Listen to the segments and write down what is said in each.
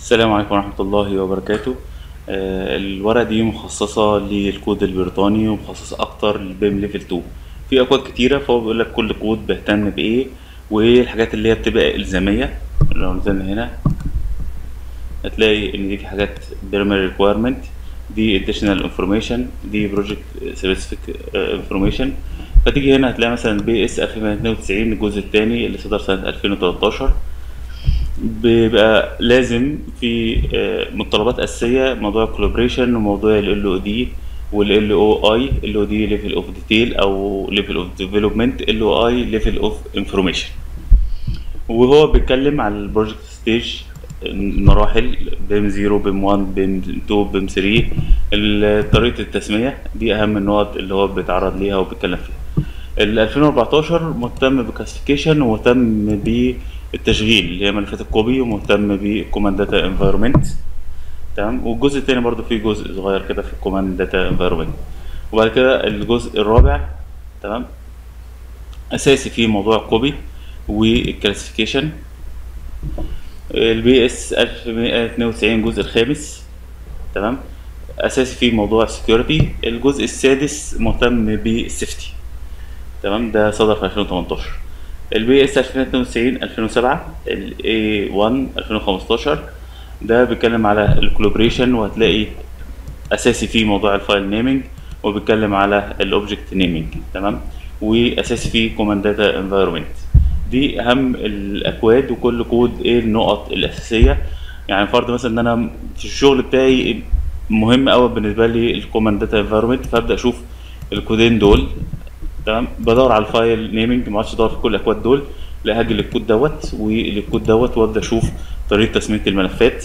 السلام عليكم ورحمة الله وبركاته آه، الورقة دي مخصصة للكود البريطاني ومخصصة أكتر للبيم ليفل 2 في أكواد كتيرة فهو بيقول لك كل كود بيهتم بإيه وإيه الحاجات اللي هي بتبقى إلزامية لو نزلنا هنا هتلاقي إن دي في حاجات primary requirement دي additional information دي project specific آه، information فتيجي هنا هتلاقي مثلا بي اس 2092 الجزء الثاني اللي صدر سنة 2013 بيبقى لازم في آه، متطلبات اساسيه موضوع الكولابريشن وموضوع ال او دي وال او اي ال او دي ليفل اوف ديتيل او ليفل اوف ديفلوبمنت ال او اي ليفل اوف انفورميشن وهو بيتكلم على البروجكت ستيج المراحل بيم 0 بيم 1 بيم 2 بيم 3 ال- طريقه التسميه دي اهم النقط اللي هو بيتعرض ليها وبيتكلم فيها ال 2014 مهتم بالكلاسيفيكيشن ومهتم بالتشغيل اللي هي ملفات الكوبي ومهتم بكوماند داتا انفايرمنت تمام والجزء التاني برضو فيه جزء صغير كده في الكوماند داتا انفايرمنت وبعد كده الجزء الرابع تمام اساسي فيه موضوع الكوبي والكلاسيفيكيشن البي اس 1192 الجزء الخامس تمام اساسي فيه موضوع السكيورتي الجزء السادس مهتم بالسيفتي تمام ده صدر في 2018 البي اس 2092 2007 الاي 1 2015 ده بيتكلم على الكولابريشن وهتلاقي اساسي فيه موضوع الفايل نيمينج وبيتكلم على الاوبجكت نيمينج تمام واساسي فيه كوماند داتا انفايرمنت دي اهم الاكواد وكل كود ايه النقط الاساسيه يعني فرض مثلا ان انا في الشغل بتاعي مهم قوي بالنسبه لي الكوماند داتا انفايرمنت فابدا اشوف الكودين دول تمام بدور على الفايل نيمينج ما اقعدش ادور في كل الاكواد دول لا هاجي للكود دوت والكود دوت وابدا اشوف طريقه تسميه الملفات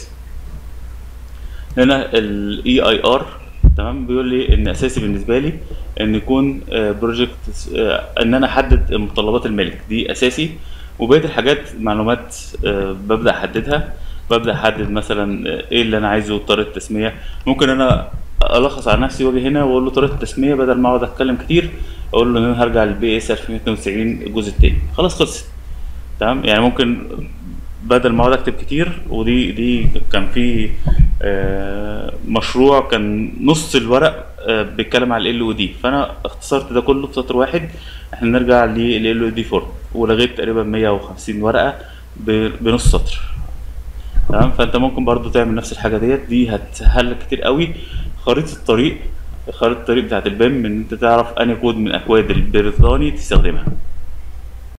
هنا الاي اي ار تمام بيقول لي ان اساسي بالنسبه لي ان يكون بروجكت ان انا احدد متطلبات الملك دي اساسي وبقيه الحاجات معلومات آه، ببدا احددها ببدا احدد مثلا آه، ايه اللي انا عايزه طريقه التسميه ممكن انا الخص على نفسي واجي هنا واقول له طريقه التسميه بدل ما اقعد اتكلم كتير اقول له ان انا هرجع للبي اس 2092 الجزء التاني خلاص خلصت تمام يعني ممكن بدل ما اقعد اكتب كتير ودي دي كان في آه، مشروع كان نص الورق آه، بيتكلم على ال او دي فانا اختصرت ده كله في سطر واحد احنا نرجع لل او دي فورم ولغيت تقريبا 150 ورقه ب- بنص سطر تمام فانت ممكن برضو تعمل نفس الحاجه ديت دي هتسهل لك كتير قوي خريطه الطريق خريطه الطريق بتاعت البيم ان انت تعرف انهي كود من اكواد البريطاني تستخدمها